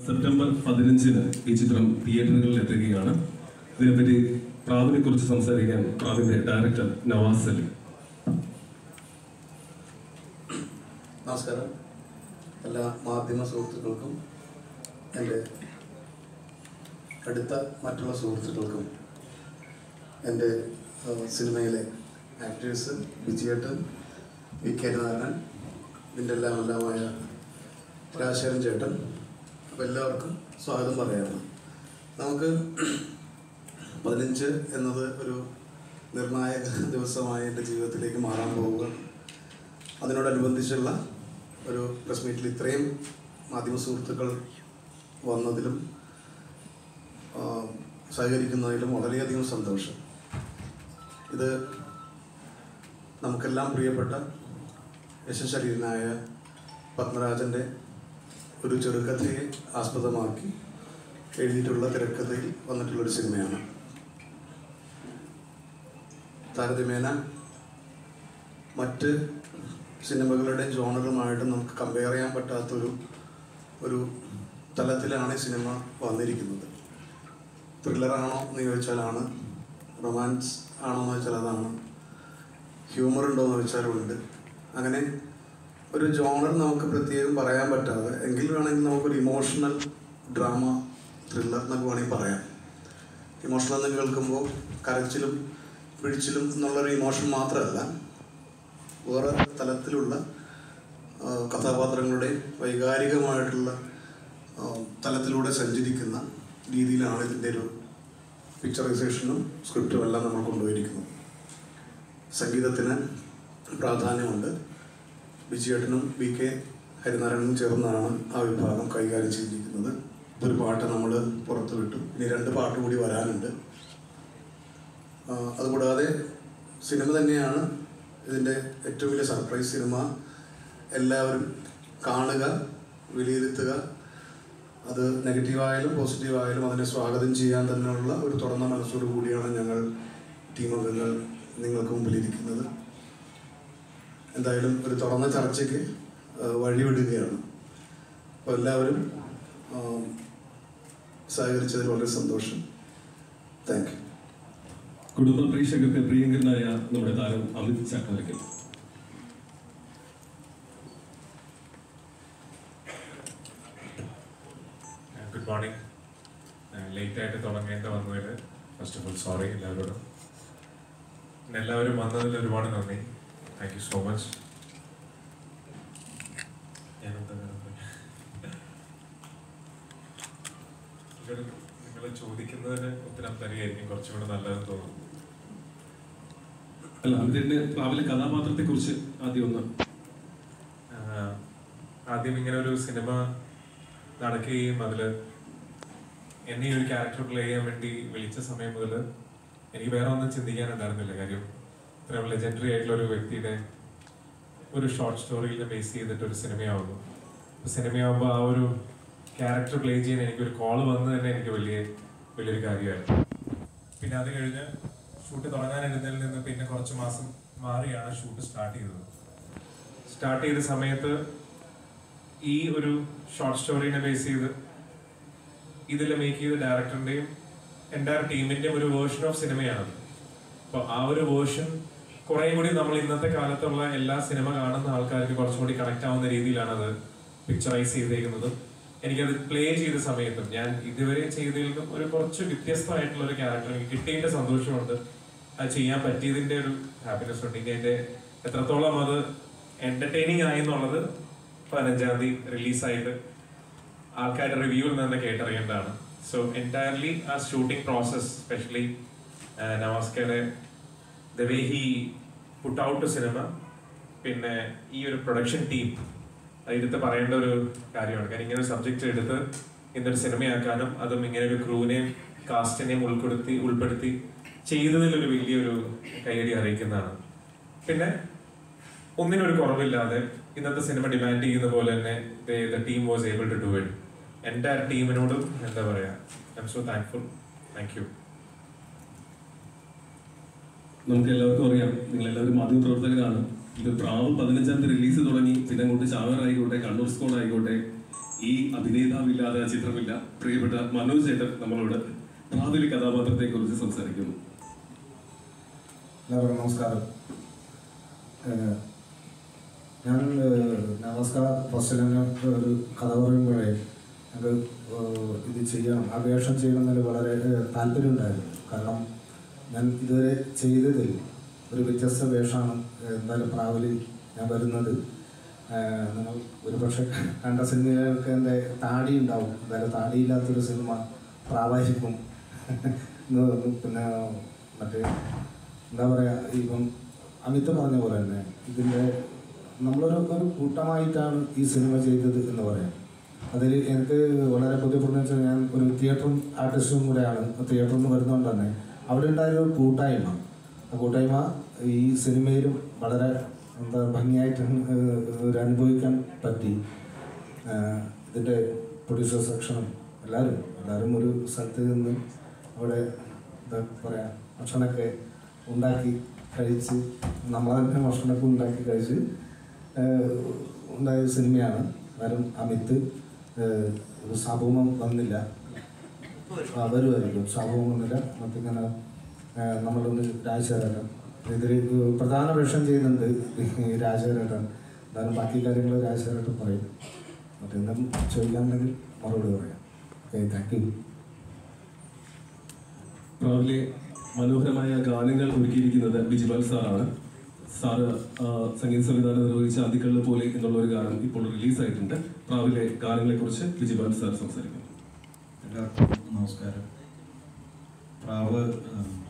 September പതിനഞ്ചിന് ഈ ചിത്രം തിയേറ്ററുകളിൽ എത്തുകയാണ് ഇതിനെപ്പറ്റി പ്രാവിനെ കുറിച്ച് സംസാരിക്കാൻ പ്രാവിന്റെ ഡയറക്ടർ നവാസ് അലി നമസ്കാരം എല്ലാ മാധ്യമ സുഹൃത്തുക്കൾക്കും എൻ്റെ അടുത്ത മറ്റുള്ള സുഹൃത്തുക്കൾക്കും എൻ്റെ ആ, സിനിമയിലെ ആക്ടേഴ്സ് വിജയേട്ടൻ വി കെ നാരായണൻ ഇതിൻ്റെ എല്ലാം എല്ലാമായ രാജശേഖരൻ ചേട്ടൻ അപ്പോൾ എല്ലാവർക്കും സ്വാഗതം പറയാണ് നമുക്ക് പതിനഞ്ച് എന്നത് ഒരു നിർണായക ദിവസമായി എൻ്റെ ജീവിതത്തിലേക്ക് മാറാൻ പോവുക അതിനോടനുബന്ധിച്ചുള്ള ഒരു പ്രസ് മീറ്റിൽ ഇത്രയും മാധ്യമ സുഹൃത്തുക്കൾ വന്നതിലും ആ, സഹകരിക്കുന്നതിലും വളരെയധികം സന്തോഷം ഇത് നമുക്കെല്ലാം പ്രിയപ്പെട്ട യശശരീരനായ പത്മരാജൻ്റെ ഒരു ചെറുകഥയെ ആസ്പദമാക്കി എഴുതിയിട്ടുള്ള തിരക്കഥയിൽ വന്നിട്ടുള്ളൊരു സിനിമയാണ് താരതമ്യേന മറ്റ് സിനിമകളുടെ ജോണറുമായിട്ട് നമുക്ക് കമ്പയർ ചെയ്യാൻ പറ്റാത്തൊരു ഒരു തലത്തിലാണ് ഈ സിനിമ വന്നിരിക്കുന്നത് ത്രില്ലറാണോ എന്ന് ചോദിച്ചാലാണ് റൊമാൻസ് ആണോ എന്ന് വെച്ചാൽ അതാണ് ഹ്യൂമർ ഉണ്ടോ എന്ന് ചോദിച്ചാലും ഉണ്ട് അങ്ങനെ ഒരു ജോണർ നമുക്ക് പ്രത്യേകം പറയാൻ പറ്റാതെ എങ്കിൽ വേണമെങ്കിൽ നമുക്കൊരു ഇമോഷണൽ ഡ്രാമ ത്രില്ലർ എന്നൊക്കെ വേണമെങ്കിൽ പറയാം ഇമോഷണൽ എന്ന് കേൾക്കുമ്പോൾ കരച്ചിലും പിടിച്ചിലും എന്നുള്ളൊരു ഇമോഷൻ മാത്രമല്ല വേറെ തലത്തിലുള്ള ആ, കഥാപാത്രങ്ങളുടെ വൈകാരികമായിട്ടുള്ള ആ, തലത്തിലൂടെ സഞ്ചരിക്കുന്ന രീതിയിലാണ് ഇതിൻ്റെ ഒരു പിക്ചറൈസേഷനും സ്ക്രിപ്റ്റും എല്ലാം നമ്മൾ കൊണ്ടുപോയിരിക്കുന്നത് സംഗീതത്തിന് പ്രാധാന്യമുണ്ട് വിജയേട്ടനും വി കെ ഹരിനാരായണനും ചേർന്നാണ് ആ വിഭാഗം കൈകാര്യം ചെയ്തിരിക്കുന്നത് ഒരു പാട്ട് നമ്മൾ പുറത്തു വിട്ടു ഇനി രണ്ട് പാട്ട് കൂടി വരാനുണ്ട് ആ, അതുകൂടാതെ സിനിമ തന്നെയാണ് ഇതിൻ്റെ ഏറ്റവും വലിയ സർപ്രൈസ് സിനിമ എല്ലാവരും കാണുക വിലയിരുത്തുക അത് നെഗറ്റീവായാലും പോസിറ്റീവായാലും അതിനെ സ്വാഗതം ചെയ്യാൻ തന്നെയുള്ള ഒരു തുറന്ന മനസ്സോടു കൂടിയാണ് ഞങ്ങൾ ടീം അംഗങ്ങൾ നിങ്ങൾക്ക് മുമ്പിലിരിക്കുന്നത് എന്തായാലും ഒരു തുറന്ന ചർച്ചയ്ക്ക് ആ, വഴിവിടുകയാണ് അപ്പോൾ എല്ലാവരും ആ, സഹകരിച്ചതിൽ വളരെ സന്തോഷം താങ്ക് യു കുടുംബ പ്രേക്ഷകർക്ക് പ്രിയങ്കരനായ നമ്മുടെ താരം Amit Chakkavarakkal good morning late ആയിട്ട് തുടങ്ങേണ്ട വന്നതിൽ ഫസ്റ്റ് ഓഫ് ഓൾ സോറി എല്ലാവരോടും പിന്നെ എല്ലാവരും വന്നതിൽ ഒരുപാട് നന്ദി താങ്ക് യു സോ മച്ച് ഞാനെന്താ നിങ്ങൾ ചോദിക്കുന്നതിന് ഉത്തരം തരികയായിരിക്കും കുറച്ചും കൂടെ നല്ലതെന്ന് തോന്നുന്നു അല്ല അമിതിന്റെ പ്രാവിലെ കഥാപാത്രത്തെ കുറിച്ച് ആദ്യം ഒന്ന് ആഹ് ആദ്യം ഇങ്ങനെ ഒരു സിനിമ നടക്കുകയും അതിൽ എന്നെ ഈ ഒരു ക്യാരക്ടർ പ്ലേ ചെയ്യാൻ വേണ്ടി വിളിച്ച സമയം മുതൽ എനിക്ക് വേറെ ഒന്നും ചിന്തിക്കാനുണ്ടായിരുന്നില്ല കാര്യം ഇത്രയും ലെജൻഡറി ആയിട്ടുള്ള ഒരു വ്യക്തിയുടെ ഒരു ഷോർട്ട് സ്റ്റോറിയിൽ ബേസ് ചെയ്തിട്ട് ഒരു സിനിമയാവുന്നു അപ്പോൾ സിനിമയാവുമ്പോൾ ആ ഒരു ക്യാരക്ടർ പ്ലേ ചെയ്യാൻ എനിക്കൊരു കോൾ വന്ന് തന്നെ എനിക്ക് വലിയ വലിയൊരു കാര്യമായിരുന്നു പിന്നെ അത് കഴിഞ്ഞ് ഷൂട്ട് തുടങ്ങാനിരുന്നതിൽ നിന്ന് പിന്നെ കുറച്ച് മാസം മാറിയാണ് ഷൂട്ട് സ്റ്റാർട്ട് ചെയ്തത് സ്റ്റാർട്ട് ചെയ്ത സമയത്ത് ഈ ഒരു ഷോർട്ട് സ്റ്റോറീനെ ബേസ് ചെയ്ത് ഇതിൽ മേക്ക് ചെയ്ത ഡയറക്ടറിന്റെയും എൻ്റയർ ടീമിന്റെയും ഒരു വേർഷൻ ഓഫ് സിനിമയാണ് അപ്പോൾ ആ ഒരു വേർഷൻ കുറേ കൂടി നമ്മൾ ഇന്നത്തെ കാലത്തുള്ള എല്ലാ സിനിമ കാണുന്ന ആൾക്കാർക്ക് കുറച്ചും കൂടി കണക്ട് ആവുന്ന രീതിയിലാണ് അത് പിക്ചറൈസ് ചെയ്തേക്കുന്നത് എനിക്കത് പ്ലേ ചെയ്ത സമയത്തും ഞാൻ ഇതുവരെ ചെയ്തതിൽ നിന്നും ഒരു കുറച്ച് വ്യത്യസ്തമായിട്ടുള്ള ഒരു ക്യാരക്ടർ എനിക്ക് കിട്ടിയതിന്റെ സന്തോഷമുണ്ട് അത് ചെയ്യാൻ പറ്റിയതിന്റെ ഒരു ഹാപ്പിനെസ് ഉണ്ട് ഇനി അതിന്റെ എത്രത്തോളം അത് എന്റർടൈനിങ് ആയി എന്നുള്ളത് പതിനഞ്ചാം തീയതി റിലീസായിട്ട് ആൾക്കാരുടെ റിവ്യൂവിൽ നിന്ന് കേട്ടറിയേണ്ടതാണ് സോ എൻറ്റയർലി ആ ഷൂട്ടിംഗ് പ്രോസസ് സ്പെഷ്യലി നവാസ്കയുടെ the way he put out to cinema പിന്നെ ഈ ഒരു പ്രൊഡക്ഷൻ ടീം എടുത്ത് പറയേണ്ട ഒരു കാര്യമാണ് കാരണം ഇങ്ങനെ ഒരു സബ്ജക്റ്റ് എടുത്ത് ഇന്നൊരു സിനിമയാക്കാനും അതും ഇങ്ങനെ ഒരു ക്രൂവിനെയും കാസ്റ്റിനെയും ഉൾപ്പെടുത്തി ഉൾപ്പെടുത്തി ചെയ്തതിൽ ഒരു വലിയൊരു കൈയടി അറിയിക്കുന്നതാണ് പിന്നെ ഒന്നിനൊരു കുറവില്ലാതെ ഇന്നത്തെ സിനിമ ഡിമാൻഡ് ചെയ്യുന്ന പോലെ തന്നെ the team was able to do it എൻ്റെ ടീമിനോടും എന്താ പറയാ I am so thankful thank you നമുക്ക് എല്ലാവർക്കും അറിയാം നിങ്ങൾ എല്ലാവരും മാധ്യമ പ്രവർത്തകരാണ് ഇത് പ്രാവ് പതിനഞ്ചാം തീയതി റിലീസ് തുടങ്ങി പിന്നെ അങ്ങോട്ട് ചാവർ ആയിക്കോട്ടെ കണ്ണൂർ സ്കോഡ് ആയിക്കോട്ടെ ഈ അഭിനേതാവില്ലാതെ ആ ചിത്രമില്ല പ്രിയപ്പെട്ട മനോജ് ചേട്ടൻ നമ്മളോട് പ്രാവിലെ കഥാപാത്രത്തെ കുറിച്ച് സംസാരിക്കുന്നു എല്ലാവർക്കും നമസ്കാരം ഏഹ് ഞാൻ ഏഹ് നമസ്കാർ ഫസ്റ്റ് തന്നെ ഒരു കഥ പറയുമ്പോഴേ ഞങ്ങൾക്ക് ഏഹ് ഇത് ചെയ്യണം ആ വേഷം ചെയ്യണമെന്നതിൽ വളരെ ഏഹ് താല്പര്യമുണ്ടായിരുന്നു കാരണം ഞാൻ ഇതുവരെ ചെയ്തതിൽ ഒരു വ്യത്യസ്ത വേഷമാണ് എന്തായാലും പ്രാവലിൽ ഞാൻ വരുന്നത് ഏഹ് നിങ്ങൾ ഒരു പക്ഷേ കണ്ട സിനിമകൾക്ക് എൻ്റെ താടി ഉണ്ടാവും എന്തായാലും താടിയില്ലാത്തൊരു സിനിമ പ്രാവായിരിക്കും പിന്നെ മറ്റേ എന്താ പറയുക ഇപ്പം അമിത് പറഞ്ഞ പോലെ തന്നെ ഇതിൻ്റെ നമ്മളൊരു ഒരു കൂട്ടമായിട്ടാണ് ഈ സിനിമ ചെയ്തത് എന്ന് പറയാം അതിൽ എനിക്ക് വളരെ ബുദ്ധിമുട്ടെന്ന് വെച്ചാൽ ഞാൻ ഒരു തിയേറ്ററും ആർട്ടിസ്റ്റും കൂടെയാണ് തിയേറ്ററിൽ നിന്ന് വരുന്നതുകൊണ്ട് തന്നെ അവിടെ ഉണ്ടായ ഒരു കൂട്ടായ്മ ആ കൂട്ടായ്മ ഈ സിനിമയിലും വളരെ എന്താ ഭംഗിയായിട്ട് ഏഹ്, ഒരു അനുഭവിക്കാൻ പറ്റി ആഹ്, ഇതിൻ്റെ പ്രൊഡ്യൂസർ സെക്ഷനും എല്ലാവരും എല്ലാവരും ഒരു സ്ഥലത്ത് നിന്ന് അവിടെ എന്താ പറയുക ഭക്ഷണമൊക്കെ ഉണ്ടാക്കി കഴിച്ച് നമ്മൾ തന്നെ ഭക്ഷണമൊക്കെ ഉണ്ടാക്കി കഴിച്ച് ഏഹ്, ഉണ്ടായ ഒരു സിനിമയാണ് എന്നാലും അമിത് ഏഹ്, ഒരു സാഭൂമം വന്നില്ല ആ, വരുമായിരിക്കും സാഭൂമം വന്നില്ല മറ്റിങ്ങനെ ഏഹ്, നമ്മളൊന്ന് രാജശേഖരൻ ഇതിൽ പ്രധാന വേഷം ചെയ്യുന്നുണ്ട് ഈ രാജശേഖരൻ എന്നാലും ബാക്കി കാര്യങ്ങൾ രാജശേഖരൻ പറയും മറ്റെന്തും ചോദിക്കാനുണ്ടെങ്കിൽ മറുപടി പറയാം ഓക്കെ താങ്ക് യു പ്രാവിലെ മനോഹരമായ ഗാനങ്ങൾ ഒരുക്കിയിരിക്കുന്നത് ബിജിപാൽ സാറാണ് സാറ് ആ, സംഗീത സംവിധാനം നിർവഹിച്ച അതിക്കള്ള് പോലെ എന്നുള്ള ഒരു ഗാനം ഇപ്പോൾ റിലീസായിട്ടുണ്ട് പ്രാവിലെ ഗാനങ്ങളെ കുറിച്ച് ബിജിപാൽ സാർ സംസാരിക്കുന്നു എല്ലാവർക്കും നമസ്കാരം പ്രാവ് ആ,